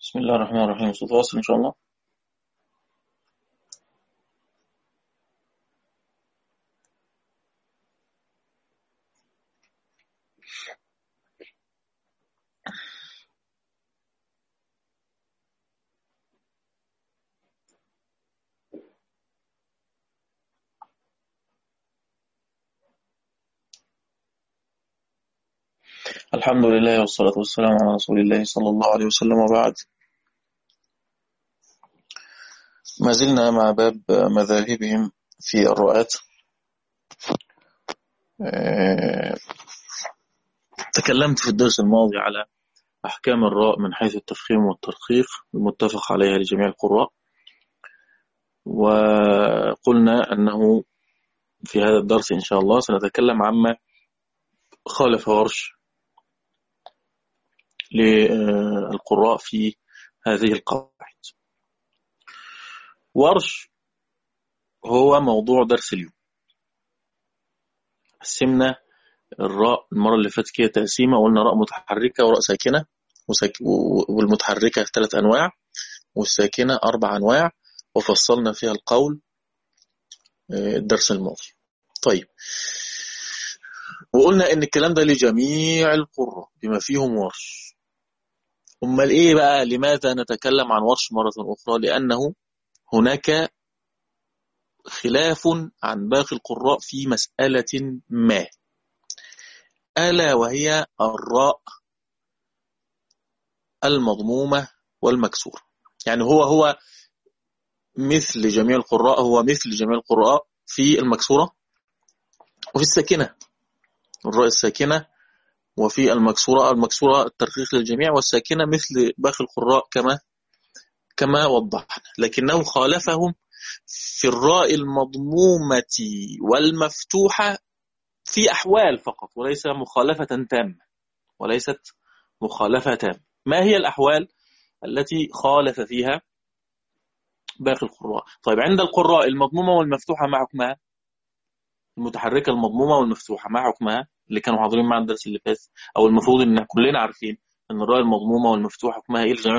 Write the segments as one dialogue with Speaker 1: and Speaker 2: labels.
Speaker 1: بسم الله الرحمن الرحيم صوت واصل إن شاء الله الحمد لله والصلاة والسلام على رسول الله صلى الله عليه وسلم وبعد ما زلنا مع باب مذاهبهم في الرؤات آه، تكلمت في الدرس الماضي على أحكام الراء من حيث التفخيم والترقيق المتفق عليها لجميع القراء وقلنا أنه في هذا الدرس إن شاء الله سنتكلم عما خالف ورش للقراء في هذه القواعد ورش هو موضوع درس اليوم قسمنا الراء المرة اللي فاتت كده تقسيمة قلنا راء متحركة وراء ساكنة وساك... والمتحركة ثلاث أنواع والساكنة أربع أنواع وفصلنا فيها القول الدرس الماضي طيب وقلنا ان الكلام ده لجميع القراء بما فيهم ورش امال ايه بقى لماذا نتكلم عن ورش مرة اخرى لانه هناك خلاف عن باقي القراء في مسألة ما ألا وهي الراء المضمومة والمكسورة يعني هو هو مثل جميع القراء هو مثل جميع القراء في المكسورة وفي الساكنة الراء الساكنة وفي المكسورة المكسورة الترقيق للجميع والساكنة مثل باقي القراء كما كما وضحنا لكنه خالفهم في الراء المضمومة والمفتوحة في أحوال فقط وليس مخالفة تامة وليست مخالفة تامة ما هي الأحوال التي خالف فيها باقي القراء طيب عند القراء المضمومة والمفتوحة ما حكمها المتحركة المضمومة والمفتوحة ما حكمها اللي كانوا حاضرين معنا الدرس اللي فات أو المفروض إن كلنا عارفين إن الراء المضمومة والمفتوحة حكمها إيه لجميع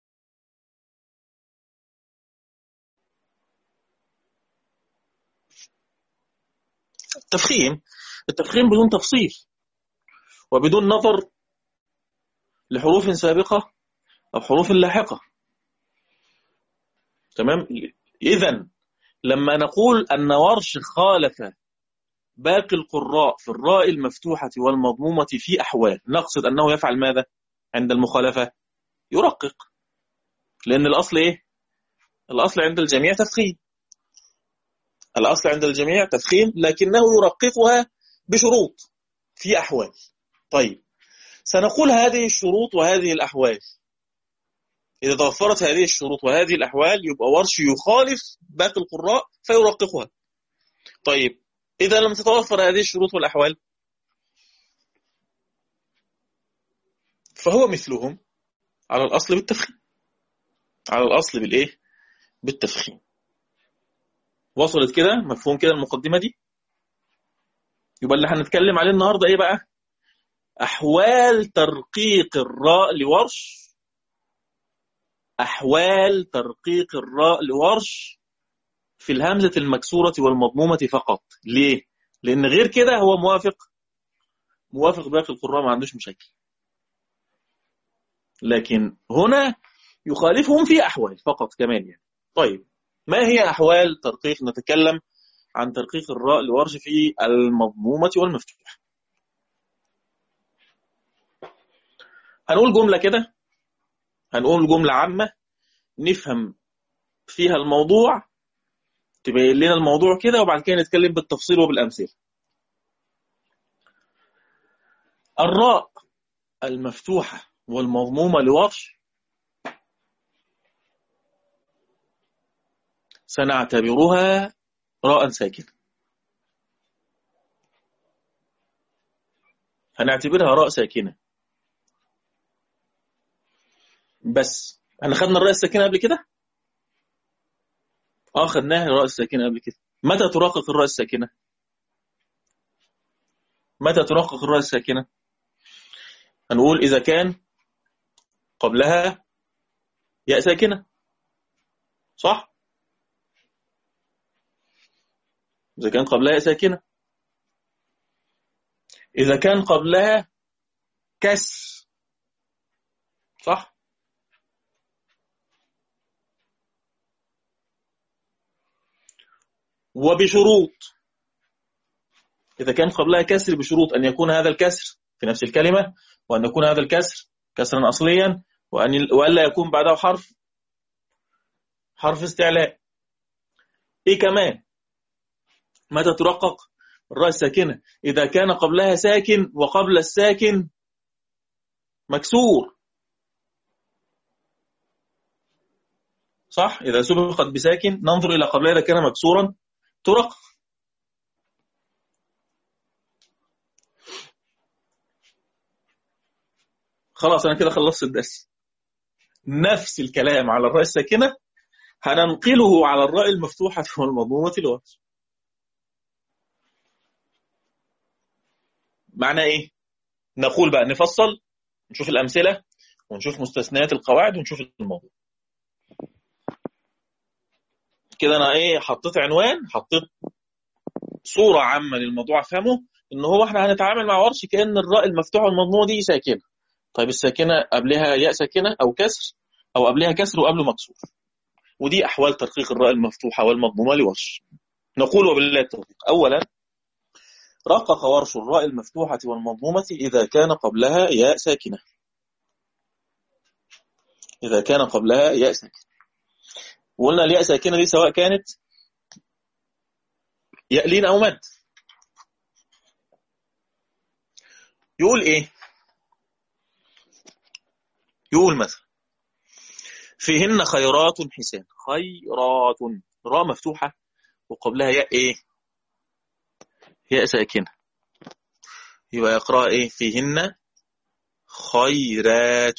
Speaker 1: التفخيم التفخيم بدون تفصيل وبدون نظر لحروف سابقة أو حروف لاحقة تمام إذا لما نقول أن ورش خالف باقي القراء في الراء المفتوحة والمضمومة في أحوال نقصد أنه يفعل ماذا عند المخالفة يرقق لأن الأصل إيه الأصل عند الجميع تفخيم الأصل عند الجميع تفخيم لكنه يرققها بشروط في أحوال طيب سنقول هذه الشروط وهذه الأحوال إذا توفرت هذه الشروط وهذه الأحوال يبقى ورش يخالف باقي القراء فيرققها طيب إذا لم تتوفر هذه الشروط والأحوال فهو مثلهم على الأصل بالتفخيم على الأصل بالإيه؟ بالتفخيم وصلت كده مفهوم كده المقدمة دي يبقى اللي هنتكلم عليه النهاردة إيه بقى أحوال ترقيق الراء لورش أحوال ترقيق الراء لورش في الهمزة المكسورة والمضمومة فقط ليه؟ لأن غير كده هو موافق موافق باقي القراء ما عندوش مشاكل لكن هنا يخالفهم في أحوال فقط كمان يعني طيب ما هي أحوال ترقيق نتكلم عن ترقيق الراء لورش في المضمومة والمفتوحة هنقول جملة كده هنقول جملة عامة نفهم فيها الموضوع تبين لنا الموضوع كده وبعد كده نتكلم بالتفصيل وبالأمثلة الراء المفتوحة والمضمومة لورش سنعتبرها راء ساكنة هنعتبرها راء ساكنة بس احنا خدنا الراء الساكنة قبل كده اه خدناها الراء الساكنة قبل كده متى ترقق الراء الساكنة متى ترقق الراء الساكنة هنقول إذا كان قبلها ياء ساكنة صح إذا كان قبلها ياء ساكنة إذا كان قبلها كسر صح وبشروط إذا كان قبلها كسر بشروط أن يكون هذا الكسر في نفس الكلمة وأن يكون هذا الكسر كسرا أصليا وأن وألا يكون بعده حرف حرف استعلاء إيه كمان متى ترقق الراء الساكنة إذا كان قبلها ساكن وقبل الساكن مكسور صح إذا سبقت بساكن ننظر إلى قبلها إذا كان مكسورا ترقق خلاص أنا كده خلصت الدرس نفس الكلام على الراء الساكنة هننقله على الراء المفتوحة والمضمومة الوقت معنى ايه نقول بقى نفصل نشوف الامثله ونشوف مستثنيات القواعد ونشوف الموضوع كده انا ايه حطيت عنوان حطيت صوره عامه للموضوع افهمه ان هو احنا هنتعامل مع ورش كان الراء المفتوحه والمضمومه دي ساكنه طيب الساكنه قبلها ياء ساكنه او كسر او قبلها كسر وقبله مكسور ودي احوال ترقيق الراء المفتوحه والمضمومه لورش نقول وبالله التوفيق اولا رقق ورش الراء المفتوحة والمضمومة إذا كان قبلها ياء ساكنة إذا كان قبلها ياء ساكنة وقلنا الياء ساكنة دي سواء كانت ياء لين أو مد يقول إيه يقول مثلا فيهن خيرات حسان خيرات راء مفتوحة وقبلها ياء إيه ياء ساكنة يبقى يقرأ إيه فيهن خيرات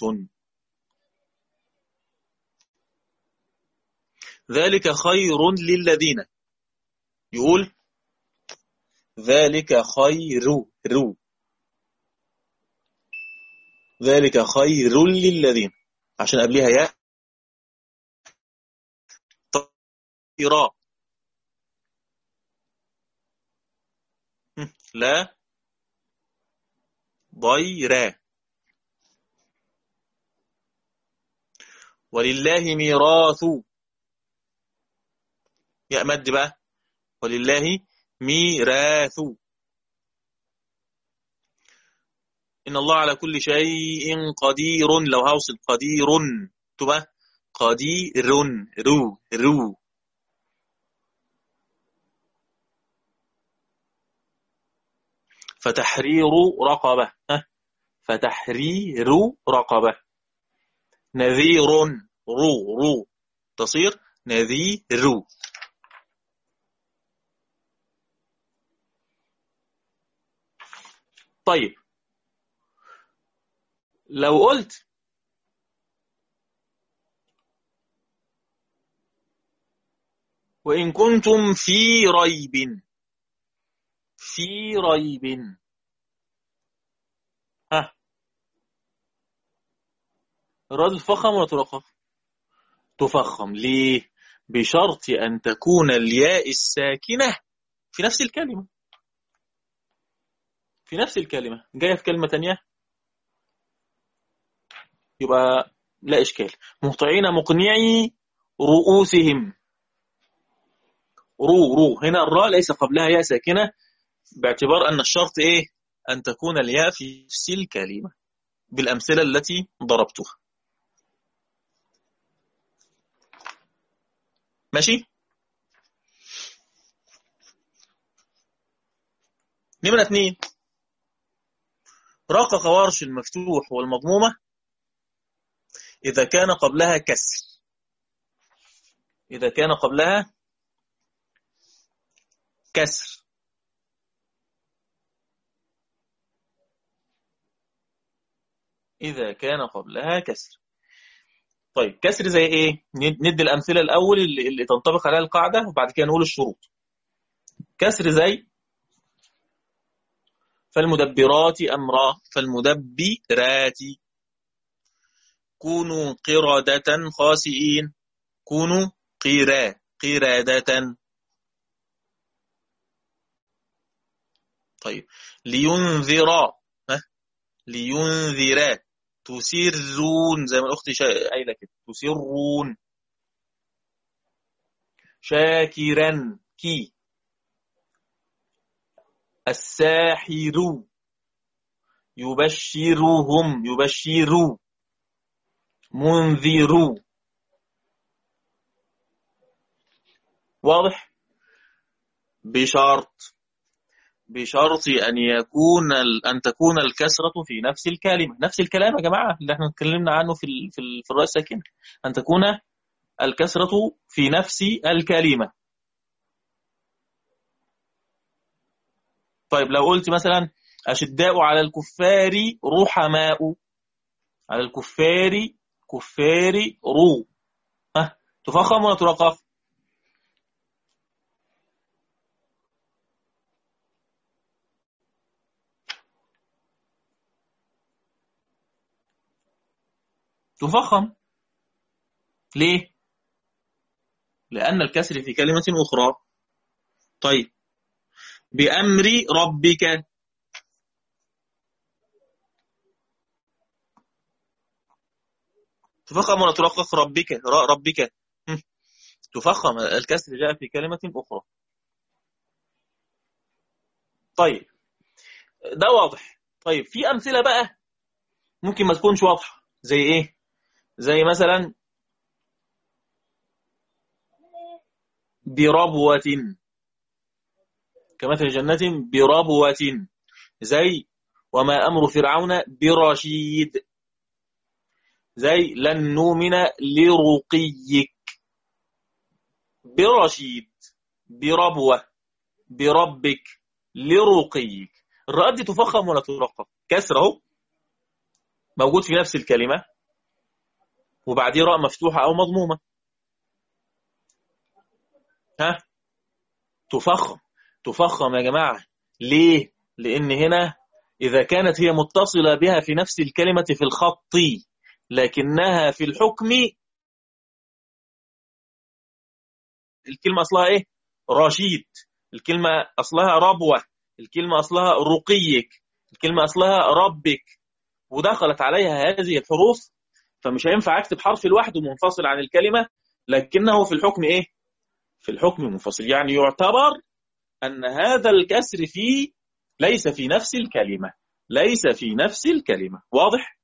Speaker 1: ذلك خير للذين يقول ذلك خير رو ذلك خير للذين عشان قبلها ياء طيرا لا ضير ولله ميراث يا مد بقى ولله ميراث إن الله على كل شيء قدير لو هوصل قدير تبقى قدير رو رو فتحرير رقبة فتحرير رقبة نذير رو رو تصير نذير طيب لو قلت وإن كنتم في ريب في ريب ها الرد فخم ولا ترقق تفخم ليه بشرط أن تكون الياء الساكنة في نفس الكلمة في نفس الكلمة جاية في كلمة تانية يبقى لا إشكال مهطعين مقنعي رؤوسهم رو رو هنا الراء ليس قبلها ياء ساكنة باعتبار أن الشرط إيه أن تكون الياء في نفس الكلمة بالأمثلة التي ضربتها ماشي نمرة اثنين رقق ورش المفتوح والمضمومة إذا كان قبلها كسر إذا كان قبلها كسر إذا كان قبلها كسر طيب كسر زي إيه؟ ندي الأمثلة الأول اللي, اللي تنطبق عليها القاعدة وبعد كده نقول الشروط كسر زي فالمدبرات أمرا فالمدبرات كونوا قردة خاسئين كونوا قيرا قردة طيب لينذرا لينذرا تسرون زي ما الاخت قايله كده تسرون شاكرا كي الساحر يبشرهم يبشروا منذروا واضح بشرط بشرط أن يكون أن تكون الكسرة في نفس الكلمة نفس الكلام يا جماعة اللي احنا اتكلمنا عنه في في, في الرأس الساكنة أن تكون الكسرة في نفس الكلمة طيب لو قلت مثلا أشداء على الكفار رحماء على الكفار كفار رو ها تفخم ولا ترقق تفخم ليه لأن الكسر في كلمة أخرى طيب بأمر ربك تفخم ولا ترقق ربك راء ربك تفخم الكسر جاء في كلمة أخرى طيب ده واضح طيب في أمثلة بقى ممكن ما تكونش واضحة زي إيه زي مثلا بربوة كمثل جنة بربوة زي وما أمر فرعون برشيد زي لن نؤمن لرقيك برشيد بربوة بربك لرقيك الراء دي تفخم ولا ترقق كسر اهو موجود في نفس الكلمة وبعديه راء مفتوحة أو مضمومة ها تفخم تفخم يا جماعة ليه لأن هنا إذا كانت هي متصلة بها في نفس الكلمة في الخط لكنها في الحكم الكلمة أصلها إيه رشيد الكلمة أصلها ربوة الكلمة أصلها رقيك الكلمة أصلها ربك ودخلت عليها هذه الحروف فمش هينفع أكتب حرف لوحده منفصل عن الكلمة لكنه في الحكم إيه في الحكم منفصل يعني يعتبر أن هذا الكسر فيه ليس في نفس الكلمة ليس في نفس الكلمة واضح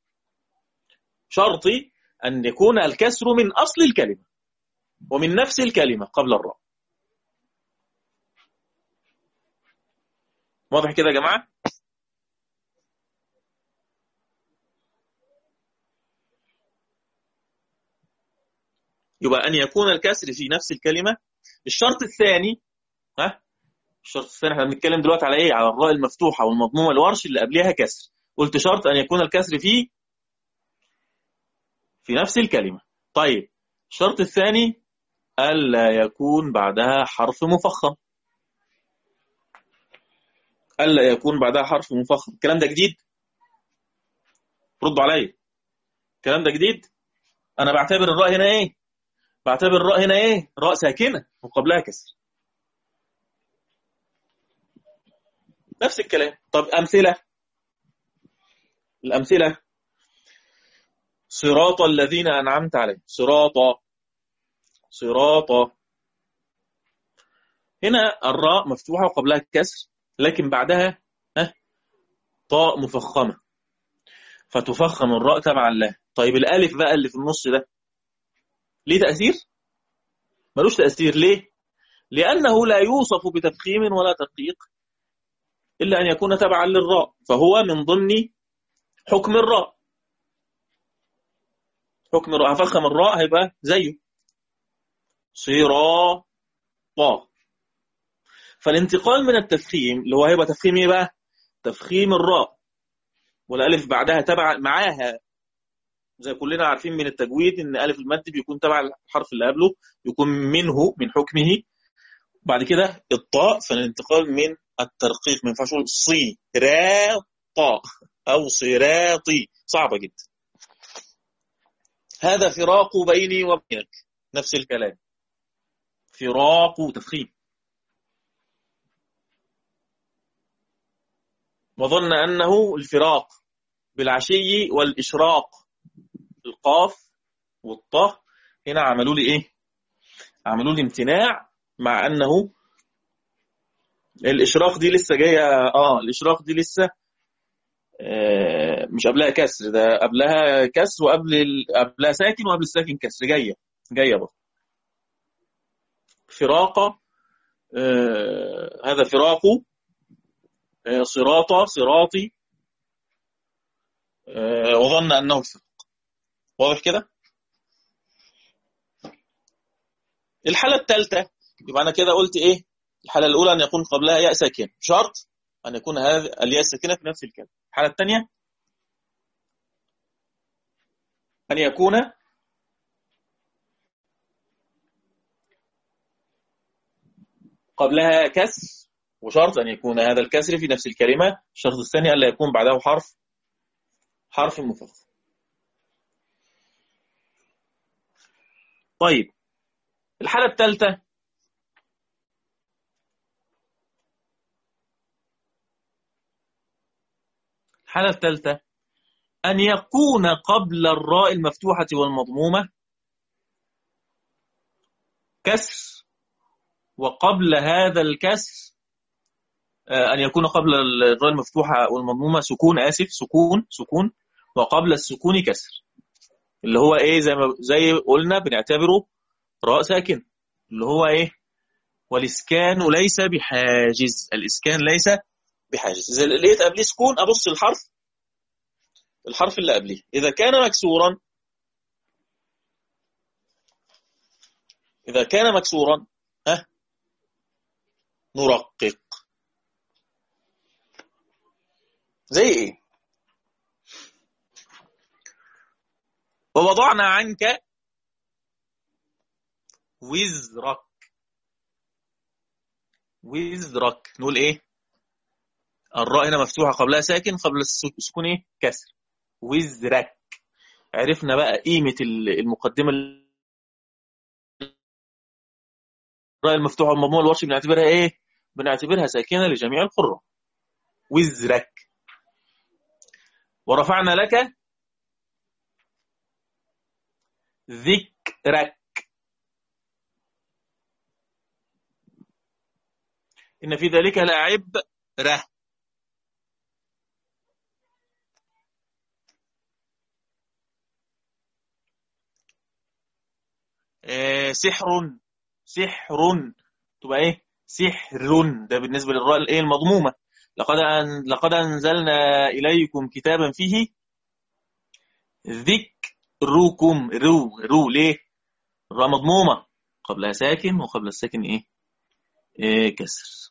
Speaker 1: شرطي أن يكون الكسر من أصل الكلمة ومن نفس الكلمة قبل الراء واضح كده يا جماعة يبقى أن يكون الكسر في نفس الكلمة الشرط الثاني ها الشرط الثاني احنا بنتكلم دلوقتي على ايه على الراء المفتوحة والمضمومة الورش اللي قبلها كسر قلت شرط أن يكون الكسر فيه في نفس الكلمة طيب الشرط الثاني ألا يكون بعدها حرف مفخم ألا يكون بعدها حرف مفخم الكلام ده جديد ردوا عليا الكلام ده جديد أنا بعتبر الراء هنا إيه بعتبر الراء هنا إيه راء ساكنة وقبلها كسر نفس الكلام طب أمثلة الأمثلة صراط الذين أنعمت عليهم صراطا صراطا هنا الراء مفتوحة وقبلها كسر لكن بعدها ها طاء مفخمة فتفخم الراء تبعا له طيب الألف بقى اللي في النص ده ليه تأثير؟ ملوش تأثير ليه؟ لأنه لا يوصف بتفخيم ولا تدقيق إلا أن يكون تبعا للراء فهو من ضمن حكم الراء حكم الراء هفخم الراء هيبقى زيه صراطا فالانتقال من التفخيم اللي هو هيبقى تفخيم ايه بقى تفخيم الراء والالف بعدها تبع معاها زي كلنا عارفين من التجويد ان الف المد بيكون تبع الحرف اللي قبله يكون منه من حكمه بعد كده الطاء فالانتقال من الترقيق ما ينفعش اقول صي را طاء او صراطي صعبه جدا هذا فراق بيني وبينك نفس الكلام فراق تفخيم وظن أنه الفراق بالعشي والإشراق القاف والطه هنا عملوا لي إيه عملوا لي امتناع مع أنه الإشراق دي لسه جاية آه الإشراق دي لسه آه مش قبلها كسر ده قبلها كسر وقبل ال... قبلها ساكن وقبل الساكن كسر جاية جاية برضه فراقة آه هذا فراق آه صراطة صراطي آه وظن أنه الفرق واضح كده الحالة الثالثة يبقى أنا كده قلت إيه الحالة الأولى أن يكون قبلها ياء ساكن شرط أن يكون هذا الياء الساكنة في نفس الكلمة الحالة الثانية أن يكون قبلها كسر وشرط أن يكون هذا الكسر في نفس الكلمة الشرط الثاني ألا يكون بعده حرف حرف مفخم طيب الحالة الثالثة الحالة الثالثة أن يكون قبل الراء المفتوحة والمضمومة كسر وقبل هذا الكسر أن يكون قبل الراء المفتوحة والمضمومة سكون آسف سكون سكون وقبل السكون كسر اللي هو إيه زي ما زي قلنا بنعتبره راء ساكن اللي هو إيه والإسكان ليس بحاجز الإسكان ليس بحاجز إذا لقيت قبليه سكون أبص الحرف الحرف اللي قبليه إذا كان مكسورا إذا كان مكسورا ها نرقق زي إيه ووضعنا عنك وزرك وزرك نقول إيه الراء هنا مفتوحة قبلها ساكن قبل السكون إيه كسر وزرك عرفنا بقى قيمة المقدمة الراء المفتوحة والمضمومة الورش بنعتبرها ايه؟ بنعتبرها ساكنة لجميع القراء وزرك ورفعنا لك ذكرك إن في ذلك لعبرة آه سحر سحر تبقى ايه سحر ده بالنسبه للراء الايه المضمومه لقد أن لقد انزلنا اليكم كتابا فيه ذكركم رو رو ليه الراء مضمومه قبلها ساكن وقبل الساكن ايه, إيه كسر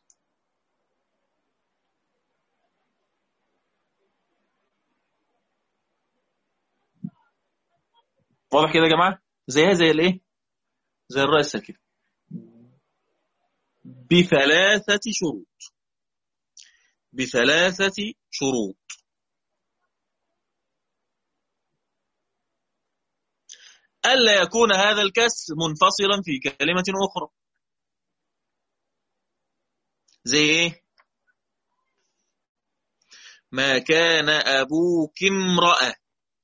Speaker 1: واضح كده يا جماعه زيها زي الايه زي الراء الساكنة بثلاثة شروط بثلاثة شروط ألا يكون هذا الكسر منفصلا في كلمة أخرى زي إيه؟ ما كان أبوك امرأة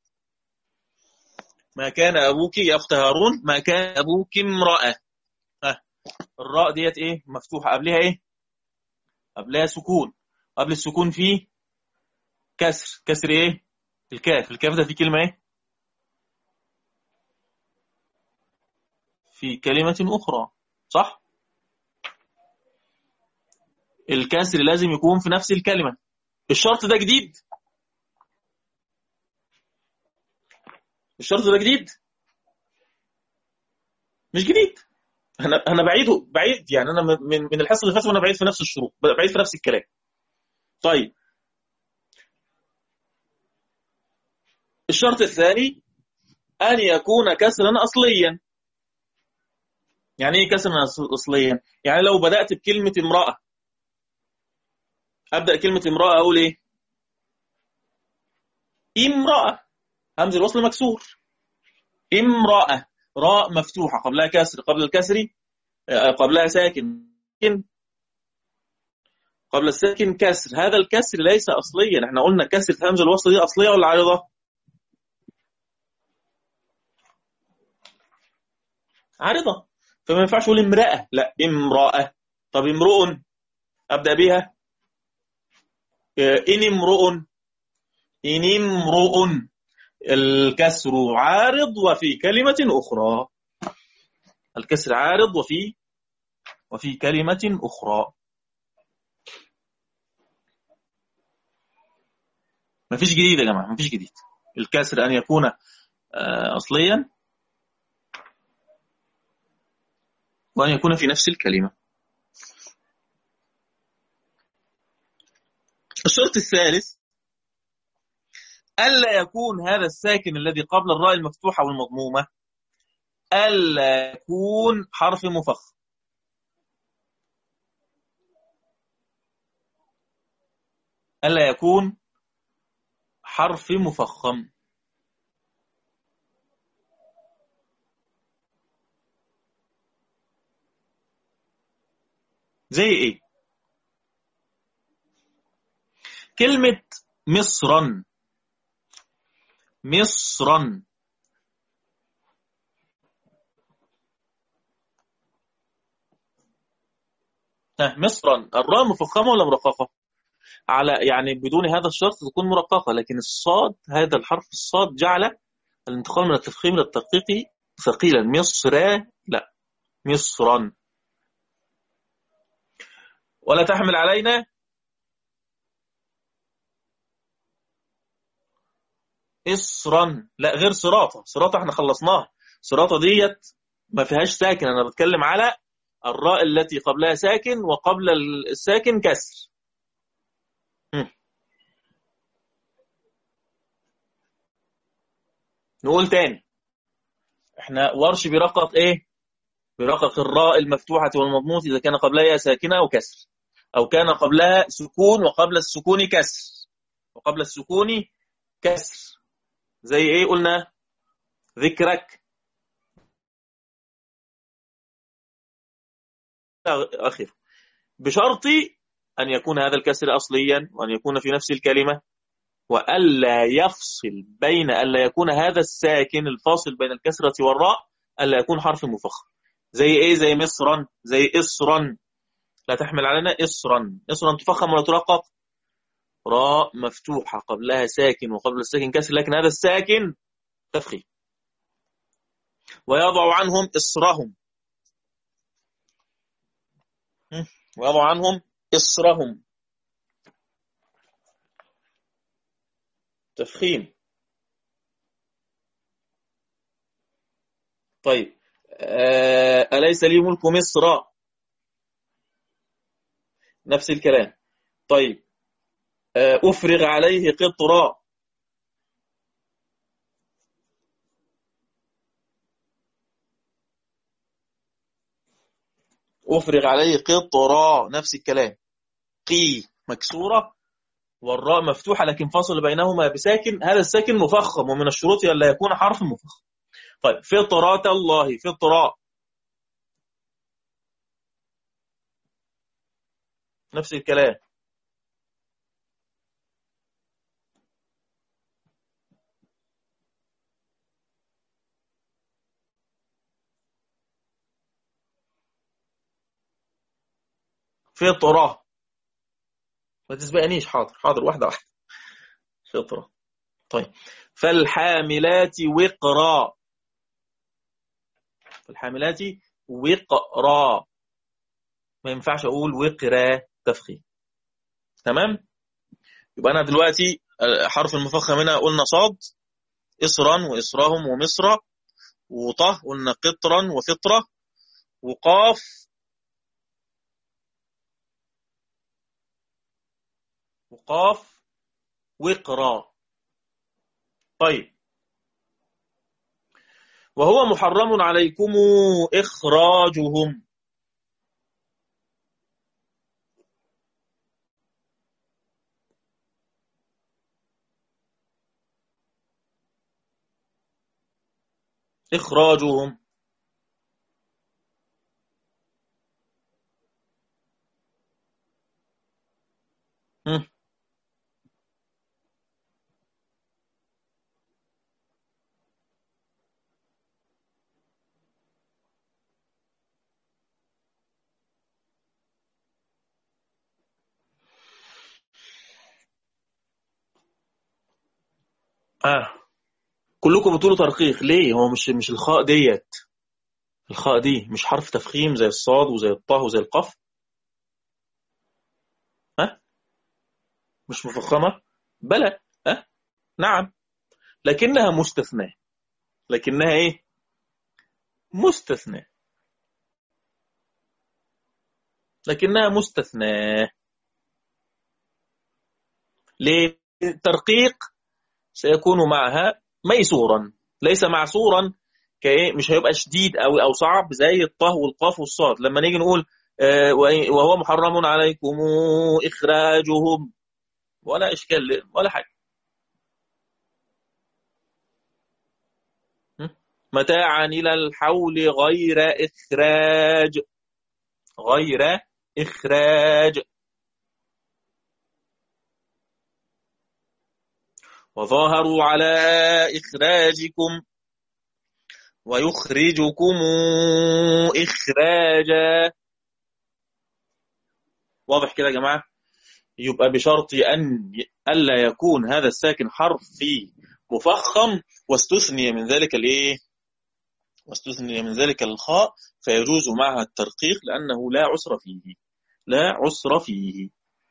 Speaker 1: ما كان أبوك يا أخت هارون ما كان أبوك امرأة ها الراء ديت إيه مفتوحة قبلها إيه قبلها سكون قبل السكون في كسر كسر إيه الكاف الكاف ده في كلمة إيه في كلمة أخرى صح الكسر لازم يكون في نفس الكلمة الشرط ده جديد الشرط ده جديد مش جديد انا انا بعيده بعيد يعني انا من من الحصه اللي فاتت وانا بعيد في نفس الشروط بعيد في نفس الكلام طيب الشرط الثاني ان يكون كسرا اصليا يعني ايه كسرا اصليا يعني لو بدات بكلمه امراه ابدا كلمه امراه اقول ايه امراه همز الوصل مكسور امرأة راء مفتوحة قبلها كسر قبل الكسر آه، قبلها ساكن قبل الساكن كسر هذا الكسر ليس أصليا احنا قلنا كسر همزة الوصل دي أصلية ولا عارضة عارضة فما ينفعش اقول امرأة لا امرأة طب امرؤ أبدأ بها آه، إن امرؤ إن امرؤ الكسر عارض وفي كلمة أخرى الكسر عارض وفي وفي كلمة أخرى ما فيش جديد يا جماعة ما فيش جديد الكسر أن يكون آه، أصليا وأن يكون في نفس الكلمة الشرط الثالث ألا يكون هذا الساكن الذي قبل الراء المفتوحة والمضمومة ألا يكون حرف مفخم ألا يكون حرف مفخم زي ايه كلمة مصرا مصرا مصرا الراء مفخمة ولا مرققة على يعني بدون هذا الشرط تكون مرققة لكن الصاد هذا الحرف الصاد جعل الانتقال من التفخيم إلى الترقيق ثقيلا مصرا لا مصرا ولا تحمل علينا إصرا لا غير صراطة صراطة احنا خلصناها صراطة ديت ما فيهاش ساكن أنا بتكلم على الراء التي قبلها ساكن وقبل الساكن كسر نقول تاني احنا ورش برقق ايه برقق الراء المفتوحة والمضمومة إذا كان قبلها ساكنة أو كسر أو كان قبلها سكون وقبل السكون كسر وقبل السكون كسر زي ايه قلنا ذكرك أخير بشرط أن يكون هذا الكسر أصليا وأن يكون في نفس الكلمة وألا يفصل بين ألا يكون هذا الساكن الفاصل بين الكسرة والراء ألا يكون حرف مفخم زي إيه زي مصرا زي إصرا لا تحمل علينا إصرا إصرا تفخم ولا ترقق راء مفتوحة قبلها ساكن وقبل الساكن كسر لكن هذا الساكن تفخيم ويضع عنهم إصرهم ويضع عنهم إصرهم تفخيم طيب آه، أليس لي ملك مصر نفس الكلام طيب آه، أفرغ عليه قطرا أفرغ عليه قطرا نفس الكلام قي مكسورة والراء مفتوحة لكن فاصل بينهما بساكن هذا الساكن مفخم ومن الشروط ألا يكون حرف مفخم طيب فطرات الله فطرة نفس الكلام فطرة ما تسبقنيش حاضر حاضر واحدة واحدة فطرة طيب فالحاملات وقرا فالحاملات وقرا ما ينفعش أقول وقرا تفخيم تمام يبقى أنا دلوقتي حرف المفخم هنا قلنا صاد إصرا وإصراهم ومصر وطه قلنا قطرا وفطرة وقاف وقاف وقرا طيب وهو محرم عليكم إخراجهم إخراجهم هم. آه كلكم بتقولوا ترقيق ليه هو مش مش الخاء ديت الخاء دي مش حرف تفخيم زي الصاد وزي الطاء وزي القاف ها مش مفخمة بلى ها نعم لكنها مستثناة لكنها ايه مستثناة لكنها مستثناة ليه الترقيق سيكون معها ميسورا ليس معسورا كايه مش هيبقى شديد او او صعب زي الطه والقاف والصاد لما نيجي نقول آه، وهو محرم عليكم اخراجهم ولا اشكال ولا حاجه متاعا الى الحول غير اخراج غير اخراج وظاهروا على إخراجكم ويخرجكم إخراجا واضح كده يا جماعة يبقى بشرط أن ألا يكون هذا الساكن حرف في مفخم واستثني من ذلك الايه واستثني من ذلك الخاء فيجوز معها الترقيق لأنه لا عسر فيه لا عسر فيه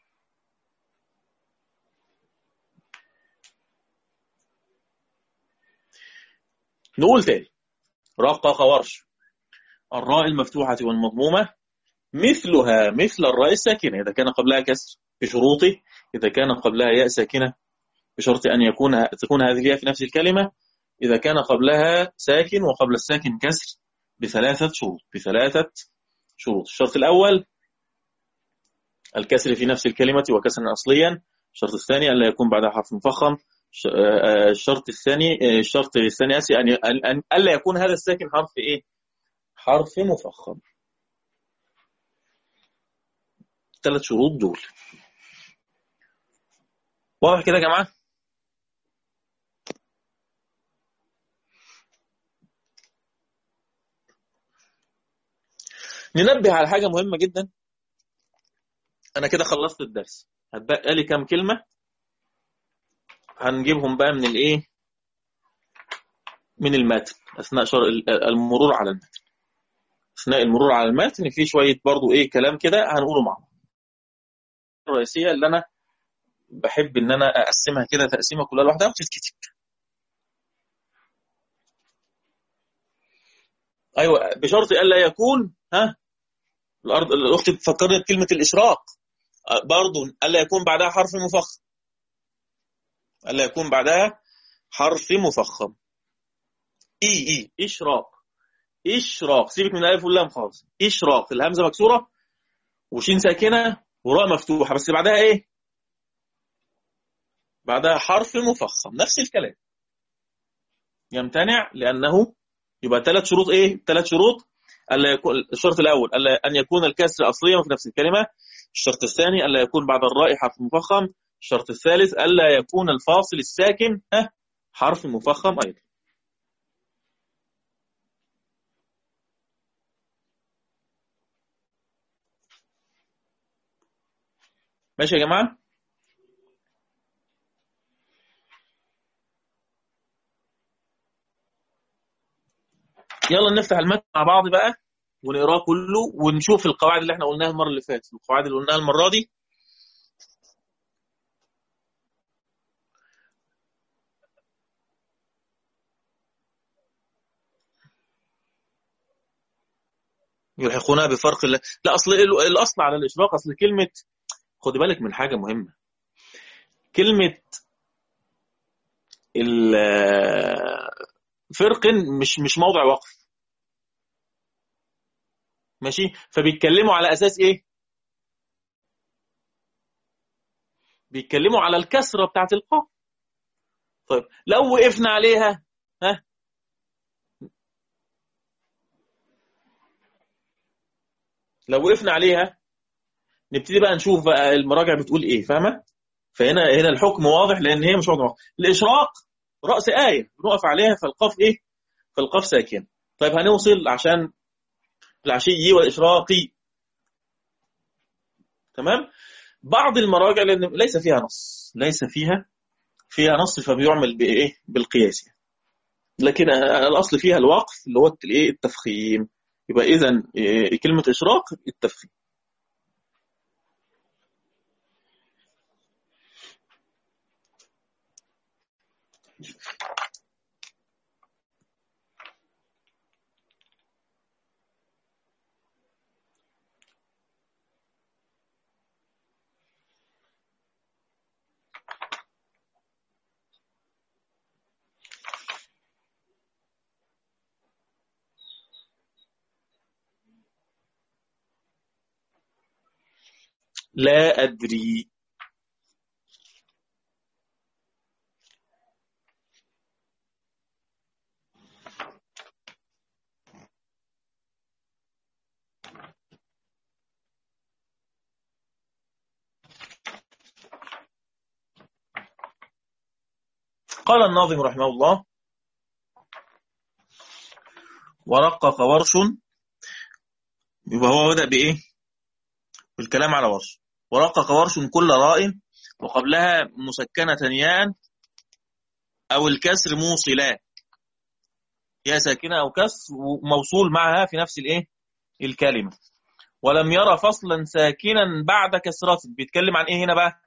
Speaker 1: نقول تاني رقق ورش الراء المفتوحة والمضمومة مثلها مثل الراء الساكنة إذا كان قبلها كسر بشروطه إذا كان قبلها ياء ساكنة بشرط أن يكون تكون هذه الياء في نفس الكلمة إذا كان قبلها ساكن وقبل الساكن كسر بثلاثة شروط بثلاثة شروط الشرط الأول الكسر في نفس الكلمة وكسرا أصليا الشرط الثاني أن لا يكون بعدها حرف مفخم الشرط الثاني الشرط الثاني اسي ان ان الا يكون هذا الساكن حرف ايه حرف مفخم ثلاث شروط دول واضح كده يا جماعه ننبه على حاجه مهمه جدا انا كده خلصت الدرس هتبقى لي كام كلمه هنجيبهم بقى من الايه من المتن اثناء شر... المرور على المتن اثناء المرور على المتن في شويه برضو ايه كلام كده هنقوله مع بعض الرئيسيه اللي انا بحب ان انا اقسمها كده تقسيمه كلها لوحدها وتتكتب ايوه بشرط الا يكون ها الارض الاخت بتفكرني بكلمه الاشراق برضو الا يكون بعدها حرف مفخم ألا يكون بعدها حرف مفخم إي إي إشراق إشراق سيبك من الألف واللام خالص إشراق الهمزة مكسورة وشين ساكنة وراء مفتوحة بس بعدها إيه؟ بعدها حرف مفخم نفس الكلام يمتنع لأنه يبقى ثلاث شروط إيه؟ ثلاث شروط ألا يكون الشرط الأول ألا أن يكون الكسر أصليا في نفس الكلمة الشرط الثاني ألا يكون بعد الراء حرف مفخم الشرط الثالث ألا يكون الفاصل الساكن حرف مفخم أيضا ماشي يا جماعة يلا نفتح المتن مع بعض بقى ونقراه كله ونشوف القواعد اللي احنا قلناها المرة اللي فاتت القواعد اللي قلناها المرة دي يلحقونها بفرق لا, لا اصل الاصل على الاشراق اصل كلمه خد بالك من حاجه مهمه كلمه فرق مش مش موضع وقف ماشي فبيتكلموا على اساس ايه بيتكلموا على الكسره بتاعت القاف طيب لو وقفنا عليها ها لو وقفنا عليها نبتدي بقى نشوف بقى المراجع بتقول ايه فاهمه فهنا هنا الحكم واضح لان هي مش واضحه الاشراق راس ايه نقف عليها فالقاف ايه فالقاف ساكن طيب هنوصل عشان العشي والاشراقي تمام بعض المراجع لان ليس فيها نص ليس فيها فيها نص فبيعمل بايه بالقياس لكن الاصل فيها الوقف اللي هو الايه التفخيم يبقى اذا كلمه اشراق التفخيم لا أدري قال الناظم رحمه الله ورقق ورش يبقى هو بدأ بإيه بالكلام على ورش ورقق ورش كل راء وقبلها مسكنة ياء أو الكسر موصلا يا ساكنة أو كسر موصول معها في نفس الإيه الكلمة ولم يرى فصلا ساكنا بعد كسرة بيتكلم عن إيه هنا بقى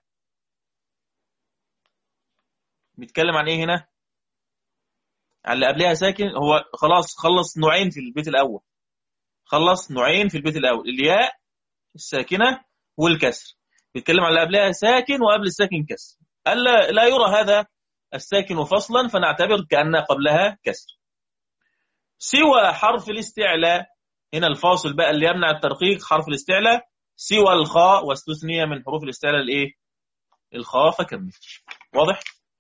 Speaker 1: بيتكلم عن ايه هنا على اللي قبلها ساكن هو خلاص خلص نوعين في البيت الاول خلص نوعين في البيت الاول الياء الساكنه والكسر بيتكلم على اللي قبلها ساكن وقبل الساكن كسر الا لا يرى هذا الساكن فصلا فنعتبر كان قبلها كسر سوى حرف الاستعلاء هنا الفاصل بقى اللي يمنع الترقيق حرف الاستعلاء سوى الخاء واستثني من حروف الاستعلاء الايه الخاء فكمل واضح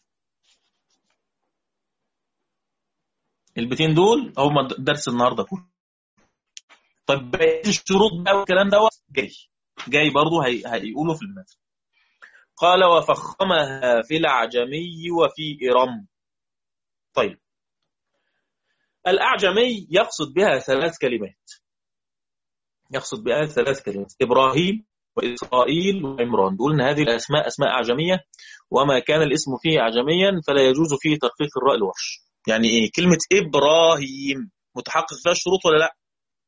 Speaker 1: البيتين دول هم درس النهارده كله طب بقيه الشروط بقى والكلام دوت جاي جاي برضه هي... هيقولوا في المثل قال وفخمها في الأعجمي وفي إرم طيب الأعجمي يقصد بها ثلاث كلمات يقصد بها ثلاث كلمات إبراهيم وإسرائيل وعمران دول هذه الأسماء أسماء أعجمية وما كان الاسم فيه أعجميا فلا يجوز فيه ترقيق الراء الورش يعني ايه كلمة ابراهيم متحقق فيها الشروط ولا لا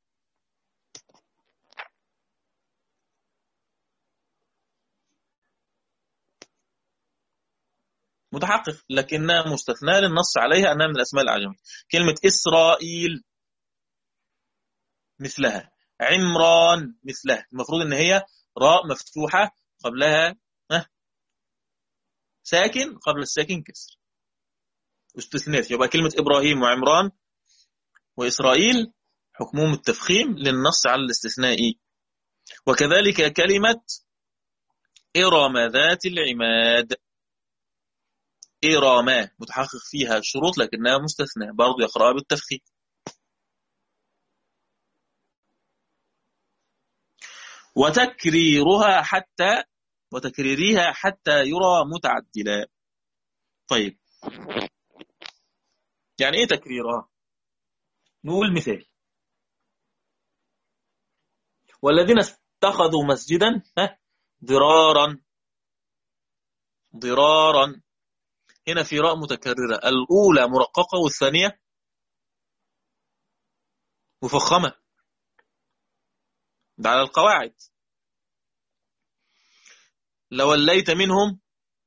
Speaker 1: متحقق لكنها مستثناة للنص عليها أنها من الأسماء الأعجمية كلمة إسرائيل مثلها عمران مثلها المفروض أن هي راء مفتوحة قبلها ساكن قبل الساكن كسر استثنات يبقى كلمة إبراهيم وعمران وإسرائيل حكمهم التفخيم للنص على الاستثناء وكذلك كلمة إرام ذات العماد إرام متحقق فيها الشروط لكنها مستثنى برضو يقرأها بالتفخيم وتكريرها حتى وتكريرها حتى يرى متعدلا طيب يعني ايه تكريرها نقول مثال والذين اتخذوا مسجدا ضرارا ضرارا هنا في راء متكررة الأولى مرققة والثانية مفخمة ده على القواعد لوليت منهم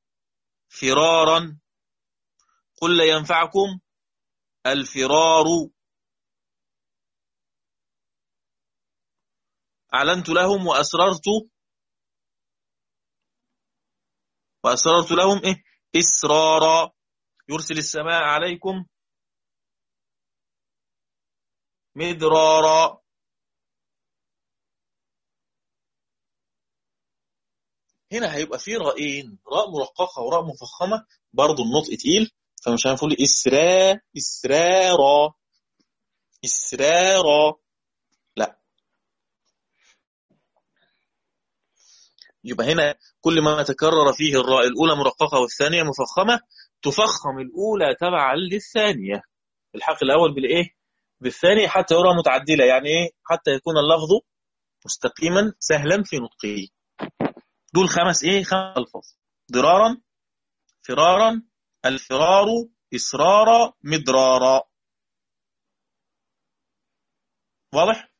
Speaker 1: فرارا قل لا ينفعكم الفرار أعلنت لهم وأسررت وأسررت لهم إيه إسرارا يرسل السماء عليكم مدرارا هنا هيبقى في رأيين راء مرققة وراء مفخمة برضو النطق تقيل فمش هنقول إسرا إسرارا إسرارا لا يبقى هنا كل ما تكرر فيه الراء الأولى مرققة والثانية مفخمة تفخم الأولى تبعا للثانية الحق الأول بالإيه؟ بالثاني حتى يرى متعدلة يعني إيه؟ حتى يكون اللفظ مستقيما سهلا في نطقه دول خمس إيه؟ خمس ألفاظ ضرارا فرارا الفرار إصرارا مدرارا واضح؟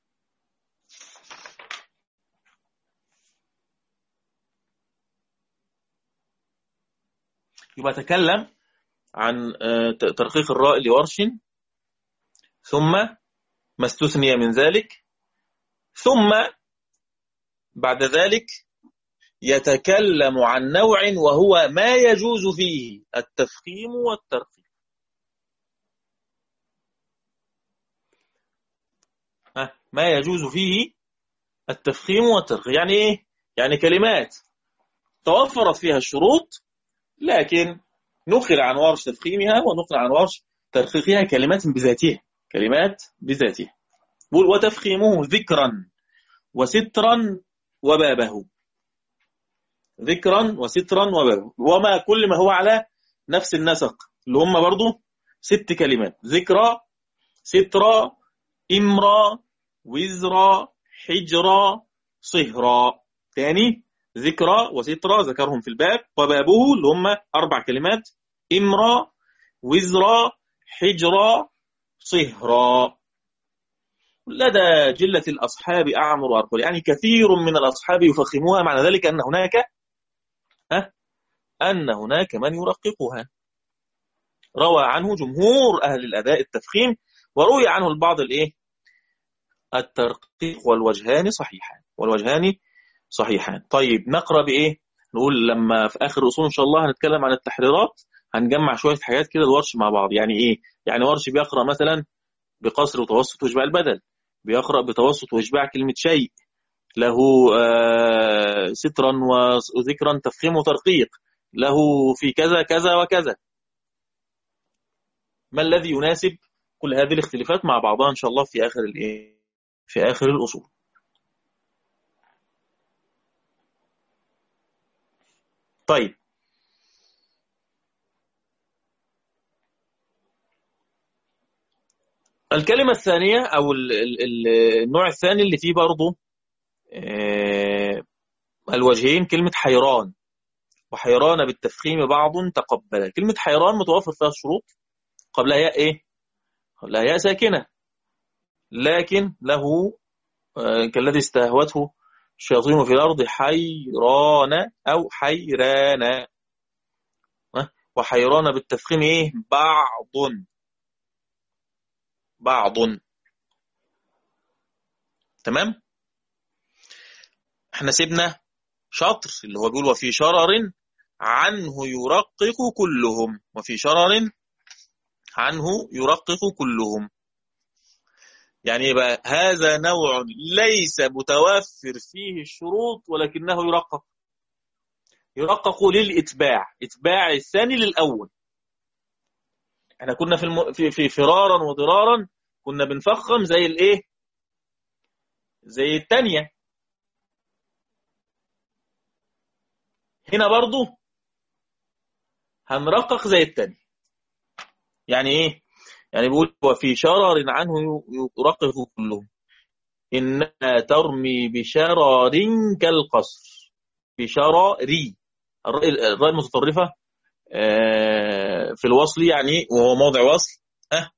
Speaker 1: يبقى تكلم عن آه، ترقيق الراء لورش ثم ما استثني من ذلك ثم بعد ذلك يتكلم عن نوع وهو ما يجوز فيه التفخيم والترقيق ما يجوز فيه التفخيم والترقيق يعني ايه يعني كلمات توفرت فيها الشروط لكن نقل عن ورش تفخيمها ونقل عن ورش ترقيقها كلمات بذاتها كلمات بذاتها وتفخيمه ذكرا وسترا وبابه ذكرا وسترا وبابه وما كل ما هو على نفس النسق اللي هم برضو ست كلمات ذكرى سترا إمرا وزرا حجرا صهرا تاني ذكرى وسترى ذكرهم في الباب وبابه اللي هم أربع كلمات إمرا وزرا حجرا صهرا لدى جلة الأصحاب أعمر وأرقل يعني كثير من الأصحاب يفخموها معنى ذلك أن هناك أه أن هناك من يرققها روى عنه جمهور أهل الأداء التفخيم وروي عنه البعض الإيه الترقيق والوجهان صحيحان والوجهان صحيحان طيب نقرأ بإيه نقول لما في آخر الأصول إن شاء الله هنتكلم عن التحريرات هنجمع شوية حاجات كده الورش مع بعض يعني إيه يعني ورش بيقرأ مثلا بقصر وتوسط وإشباع البدل بيقرأ بتوسط وإشباع كلمة شيء له آه سترا وذكرا تفخيم وترقيق له في كذا كذا وكذا ما الذي يناسب كل هذه الاختلافات مع بعضها إن شاء الله في آخر الإيه في آخر الأصول طيب الكلمة الثانية أو النوع الثاني اللي فيه برضه آه، الوجهين كلمة حيران وحيران بالتفخيم بعض تقبل كلمة حيران متوفر فيها الشروط قبلها ياء إيه؟ قبلها ياء ساكنة لكن له آه، كالذي استهوته الشياطين في الأرض حيران أو حيران وحيران بالتفخيم إيه بعض بعض تمام احنا سيبنا شطر اللي هو بيقول وفي شرر عنه يرقق كلهم وفي شرر عنه يرقق كلهم يعني يبقى هذا نوع ليس متوفر فيه الشروط ولكنه يرقق يرقق للإتباع إتباع الثاني للأول احنا كنا في, الم... في في فرارا وضرارا كنا بنفخم زي الايه زي الثانيه هنا برضو هنرقق زي الثانيه يعني ايه يعني بيقول وفي شرر عنه يرقق كلهم إنها ترمي بشرر كالقصر بشراري الراء المتطرفة آه، في الوصل يعني وهو موضع وصل أه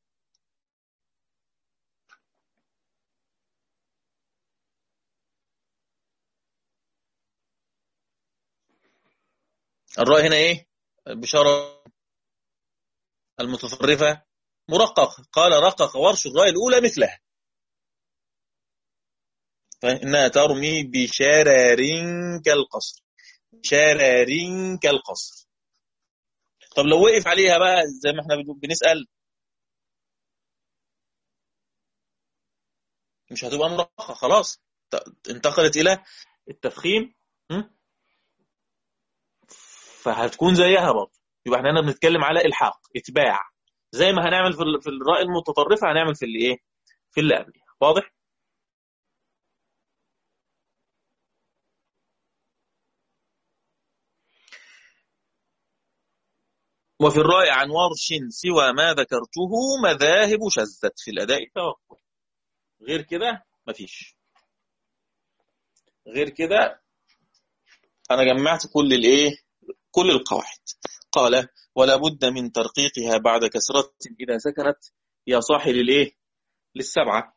Speaker 1: الراء هنا ايه بشارة المتطرفة مرقق قال رقق ورش الراء الأولى مثلها فإنها ترمي بشرر كالقصر شرر كالقصر طب لو وقف عليها بقى زي ما احنا بنسأل مش هتبقى مرققة خلاص انتقلت إلى التفخيم فهتكون زيها برضه يبقى احنا هنا بنتكلم على الحاق اتباع زي ما هنعمل في الراء المتطرفه هنعمل في اللي ايه في اللي قبلها واضح وفي الراء عن ورش سوى ما ذكرته مذاهب شذت في الأداء توقف غير كده مفيش غير كده أنا جمعت كل الإيه كل القواعد قال ولا بد من ترقيقها بعد كسرة إذا سكنت يا صاحب الإيه للسبعة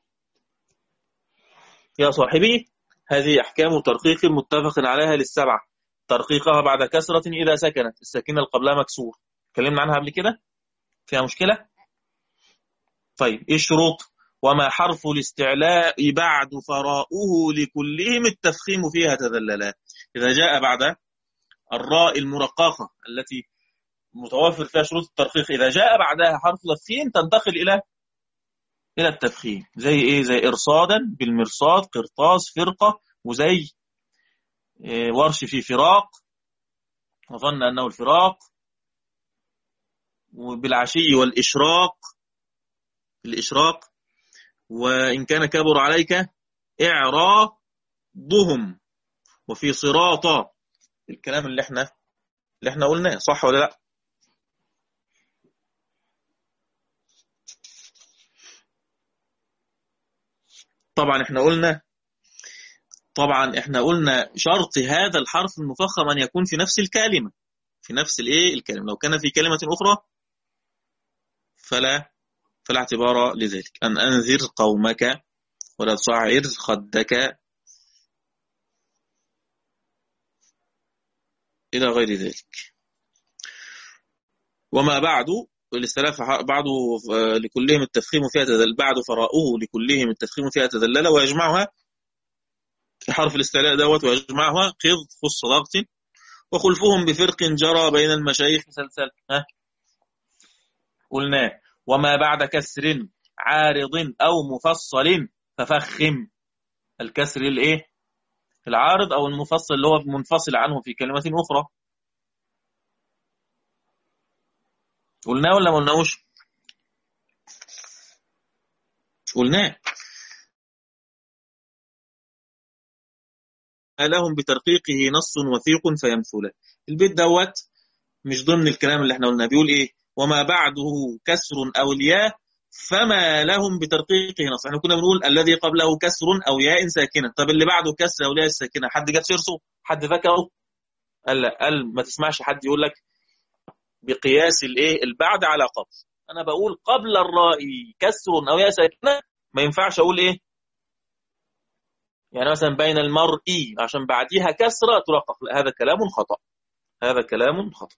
Speaker 1: يا صاحبي هذه أحكام ترقيق متفق عليها للسبعة ترقيقها بعد كسرة إذا سكنت الساكنة اللي قبلها مكسور اتكلمنا عنها قبل كده فيها مشكلة طيب إيه الشروط وما حرف الاستعلاء بعد فراؤه لكلهم التفخيم فيها تذللا إذا جاء بعد الراء المرققة التي متوفر فيها شروط الترقيق إذا جاء بعدها حرف تفخيم تنتقل إلى إلى التفخيم زي إيه زي إرصادا بالمرصاد قرطاس فرقة وزي إيه ورش في فراق وظن أنه الفراق وبالعشي والإشراق الإشراق وإن كان كبر عليك إعراضهم وفي صراطة الكلام اللي احنا اللي احنا قلناه صح ولا لا طبعا احنا قلنا طبعا احنا قلنا شرط هذا الحرف المفخم ان يكون في نفس الكلمه في نفس الايه الكلمه لو كان في كلمه اخرى فلا فلا اعتبار لذلك ان انذر قومك ولا تصعر خدك الى غير ذلك وما بعد الاستلاف بعد لكلهم التفخيم فيها تذل بعد فراؤه لكلهم التفخيم فيها تذلل ويجمعها في حرف الاستعلاء دوت ويجمعها قض خص ضغط وخلفهم بفرق جرى بين المشايخ سلسل ها قلنا وما بعد كسر عارض أو مفصل ففخم الكسر الايه العارض أو المفصل اللي هو منفصل عنه في كلمة أخرى قلناه ولا ما قلناهوش قلناه لهم بترقيقه نص وثيق فيمثله البيت دوت مش ضمن الكلام اللي احنا قلناه بيقول ايه وما بعده كسر او الياء فما لهم بترقيقه نص احنا كنا بنقول الذي قبله كسر او ياء ساكنه طب اللي بعده كسر او ياء ساكنه حد جاب سيرته حد ذكره قال لا قال ما تسمعش حد يقول لك بقياس الايه البعد على قبل انا بقول قبل الراء كسر او ياء ساكنه ما ينفعش اقول ايه يعني مثلا بين المرء عشان بعديها كسره ترقق هذا كلام خطا هذا كلام خطا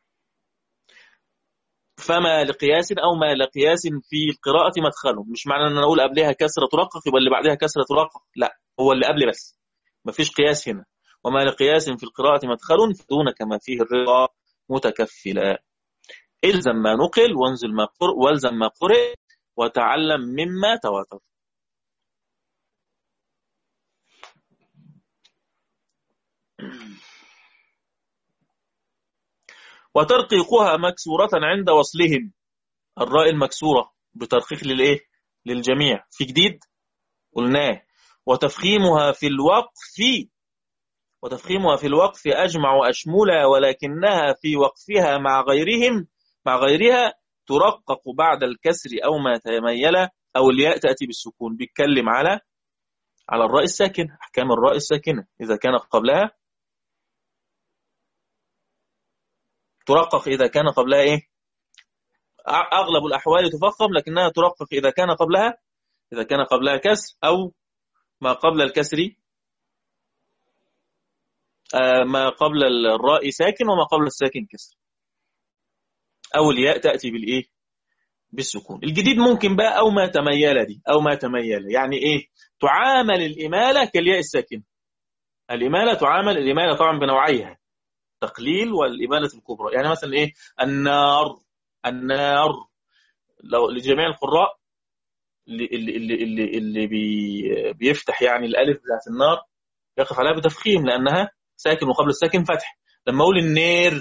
Speaker 1: فما لقياس او ما لقياس في القراءه مدخله مش معنى ان انا اقول قبلها كسره ترقق يبقى اللي بعدها كسره ترقق لا هو اللي قبل بس مفيش قياس هنا وما لقياس في القراءه مدخل فدون كما فيه الرضا متكفلا الزم ما نقل وانزل ما قرئ والزم ما قرئ وتعلم مما تواتر وترقيقها مكسورة عند وصلهم الراء المكسورة بترقيق للإيه؟ للجميع في جديد قلناه وتفخيمها في الوقف وتفخيمها في الوقف أجمع وأشمل ولكنها في وقفها مع غيرهم مع غيرها ترقق بعد الكسر أو ما تميل أو الياء تأتي بالسكون بيتكلم على على الراء الساكن أحكام الراء الساكنة إذا كان قبلها ترقق إذا كان قبلها إيه أغلب الأحوال تفخم لكنها ترقق إذا كان قبلها إذا كان قبلها كسر أو ما قبل الكسر آه، ما قبل الراء ساكن وما قبل الساكن كسر أو الياء تأتي بالإيه بالسكون الجديد ممكن بقى أو ما تميل دي أو ما تميل يعني إيه تعامل الإمالة كالياء الساكن الإمالة تعامل الإمالة طبعا بنوعيها تقليل والإمالة الكبرى يعني مثلا إيه النار النار لو لجميع القراء اللي اللي اللي اللي بي بيفتح يعني الالف بتاعت النار يقف عليها بتفخيم لانها ساكن وقبل الساكن فتح لما اقول النير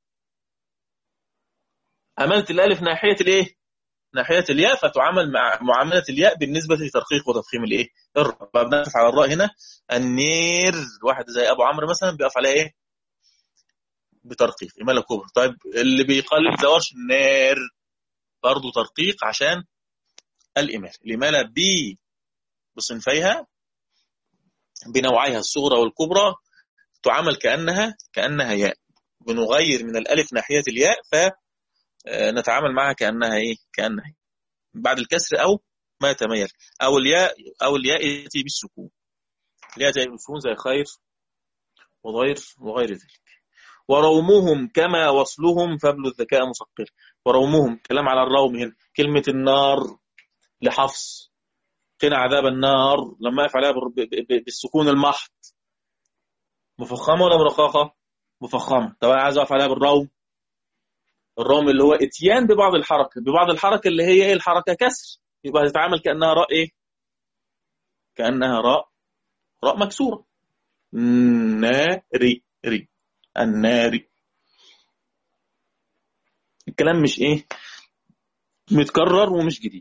Speaker 1: عملت الالف ناحيه الايه ناحيه الياء فتعامل مع معامله الياء بالنسبه لترقيق وتفخيم الايه الراء بنقف على الراء هنا النير واحد زي ابو عمرو مثلا بيقف عليها ايه بترقيق إمالة كبرى طيب اللي بيقلل زورش النار برضه ترقيق عشان الإمالة الإمالة ب بصنفيها بنوعيها الصغرى والكبرى تعامل كأنها كأنها ياء بنغير من الألف ناحية الياء فنتعامل معها كأنها إيه كأنها إيه؟ بعد الكسر أو ما تميل أو الياء أو الياء يأتي بالسكون الياء تأتي بالسكون زي خير وغير وغير ذلك ورومهم كما وصلهم فبل الذكاء مسقر ورومهم كلام على الروم هنا كلمة النار لحفص قنا عذاب النار لما يقف عليها بالسكون المحض مفخمة ولا مرققة؟ مفخمة طب أنا عايز أقف عليها بالروم الروم اللي هو اتيان ببعض الحركة ببعض الحركة اللي هي ايه الحركة كسر يبقى تتعامل كأنها راء ايه كأنها راء راء مكسورة ناري ري الناري الكلام مش ايه متكرر ومش جديد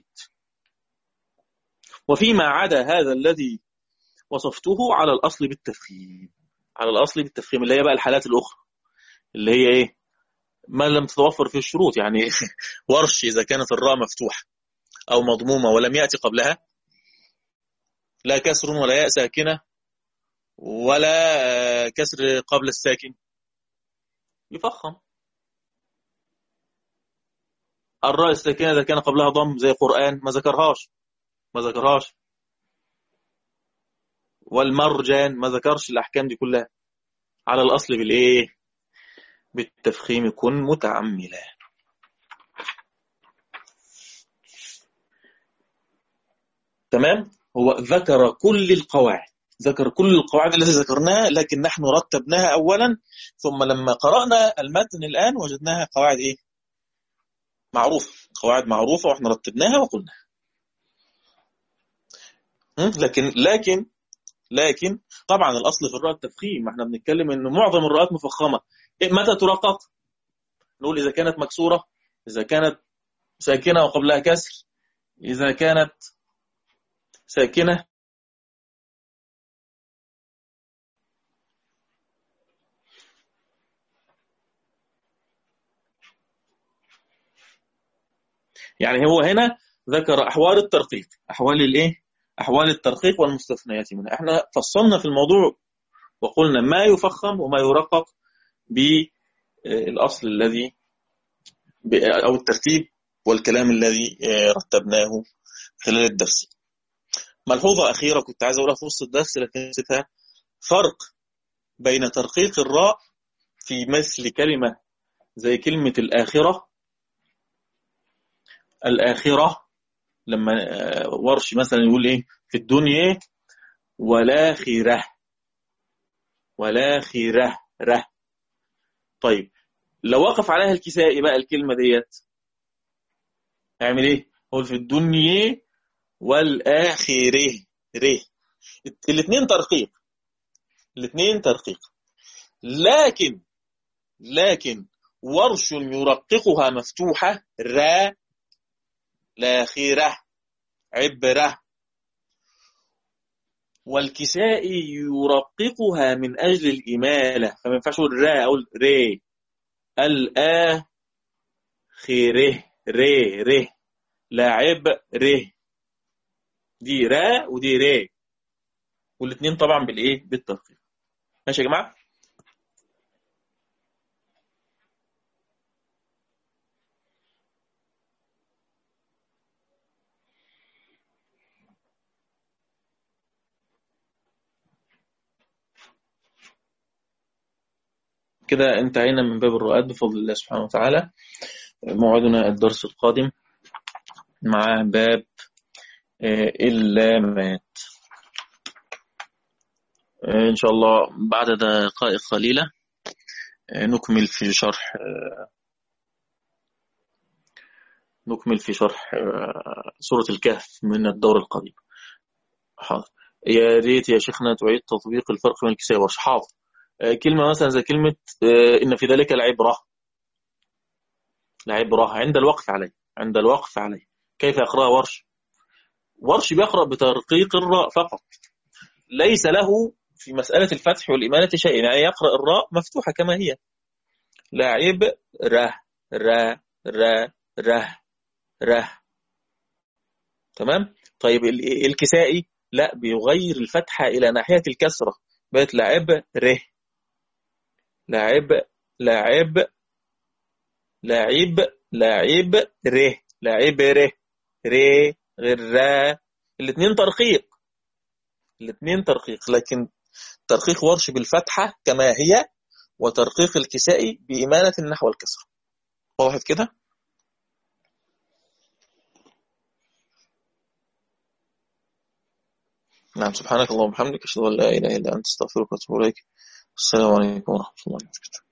Speaker 1: وفيما عدا هذا الذي وصفته على الأصل بالتفخيم على الأصل بالتفخيم اللي هي بقى الحالات الأخرى اللي هي إيه ما لم تتوفر فيه الشروط يعني ورش إذا كانت الراء مفتوحة أو مضمومة ولم يأتي قبلها لا كسر ولا ياء ساكنة ولا كسر قبل الساكن يفخم الراء الساكنة إذا كان قبلها ضم زي قرآن ما ذكرهاش ما ذكرهاش والمرجان ما ذكرش الأحكام دي كلها على الأصل بالإيه بالتفخيم كن متعملا تمام هو ذكر كل القواعد ذكر كل القواعد التي ذكرناها لكن نحن رتبناها أولا ثم لما قرأنا المتن الآن وجدناها قواعد إيه معروفة قواعد معروفة وإحنا رتبناها وقلناها لكن لكن لكن طبعا الاصل في الراء التفخيم ما احنا بنتكلم انه معظم الراءات مفخمه إيه متى ترقق نقول اذا كانت مكسوره اذا كانت ساكنه وقبلها كسر اذا كانت ساكنه يعني هو هنا ذكر احوال الترقيق احوال الايه أحوال الترقيق والمستثنيات منها احنا فصلنا في الموضوع وقلنا ما يفخم وما يرقق بالأصل الذي أو الترتيب والكلام الذي رتبناه خلال الدرس ملحوظة أخيرة كنت عايز أقولها في وسط الدرس لكن نسيتها فرق بين ترقيق الراء في مثل كلمة زي كلمة الآخرة الآخرة لما ورش مثلا يقول ايه في الدنيا ولا خيره ولا خيره ره طيب لو وقف عليها الكسائي بقى الكلمة ديت اعمل ايه هو في الدنيا والآخره ره الاثنين ترقيق الاثنين ترقيق لكن لكن ورش يرققها مفتوحة را لاخرة عبرة والكساء يرققها من أجل الإمالة فما ينفعش أقول را أقول ري الآ خيره ري ري لاعب ري دي را ودي ري والاثنين طبعا بالايه بالترقيق ماشي يا جماعه كده انتهينا من باب الرؤات بفضل الله سبحانه وتعالى موعدنا الدرس القادم مع باب اللامات إن شاء الله بعد دقائق قليلة نكمل في شرح نكمل في شرح سورة الكهف من الدور القديم حاضر يا ريت يا شيخنا تعيد تطبيق الفرق بين الكساء والورش حاضر كلمة مثلا زي كلمة إن في ذلك العبرة العبرة عند الوقف عليه عند الوقف عليه كيف يقرأ ورش ورش بيقرأ بترقيق الراء فقط ليس له في مسألة الفتح والإمانة شيء يعني يقرأ الراء مفتوحة كما هي لاعب ره ره ره ره ره تمام طيب الكسائي لا بيغير الفتحة إلى ناحية الكسرة بقت لاعب ره لاعب لاعب لاعب لاعب ره لاعب ره ره غير را الاثنين ترقيق الاثنين ترقيق لكن ترقيق ورش بالفتحة كما هي وترقيق الكسائي بإمالة نحو الكسر واضح كده نعم سبحانك اللهم وبحمدك أشهد أن لا إله إلا أنت أستغفرك وأتوب إليك السلام عليكم ورحمة الله وبركاته